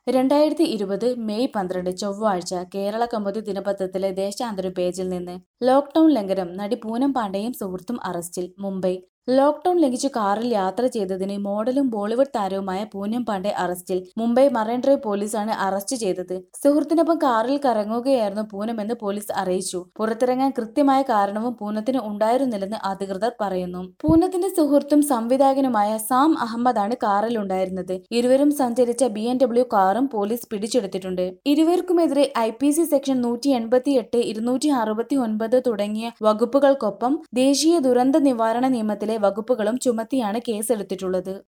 രണ്ടായിരത്തി ഇരുപത് മെയ് പന്ത്രണ്ട് ചൊവ്വാഴ്ച കേരള കൗമുദി ദിനപത്രത്തിലെ ദേശാന്തര പേജിൽ നിന്ന് ലോക്ഡൌൺ ലംഘനം നടി പൂനം പാണ്ഡെയും സുഹൃത്തും അറസ്റ്റിൽ മുംബൈ ലോക്ഡൌൺ ലംഘിച്ചു കാറിൽ യാത്ര ചെയ്തതിന് മോഡലും ബോളിവുഡ് താരവുമായ പൂനം പാണ്ഡെ അറസ്റ്റിൽ മുംബൈ മറൈൻ ഡ്രൈവ് പോലീസാണ് അറസ്റ്റ് ചെയ്തത് സുഹൃത്തിനൊപ്പം കാറിൽ കറങ്ങുകയായിരുന്നു പൂനമെന്ന് പോലീസ് അറിയിച്ചു പുറത്തിറങ്ങാൻ കൃത്യമായ കാരണവും പൂനത്തിന് ഉണ്ടായിരുന്നില്ലെന്ന് അധികൃതർ പറയുന്നു പൂനത്തിന്റെ സുഹൃത്തും സംവിധായകനുമായ സാം അഹമ്മദാണ് കാറിലുണ്ടായിരുന്നത് ഇരുവരും സഞ്ചരിച്ച ബി എം ഡബ്ല്യു കാറും പോലീസ് പിടിച്ചെടുത്തിട്ടുണ്ട് ഇരുവർക്കുമെതിരെ ഐ പി സി സെക്ഷൻ നൂറ്റി എൺപത്തി എട്ട് ഇരുന്നൂറ്റി അറുപത്തി ഒൻപത് തുടങ്ങിയ വകുപ്പുകൾക്കൊപ്പം ദേശീയ ദുരന്ത നിവാരണ നിയമത്തിലെ വകുപ്പുകളും ചുമത്തിയാണ് കേസെടുത്തിട്ടുള്ളത്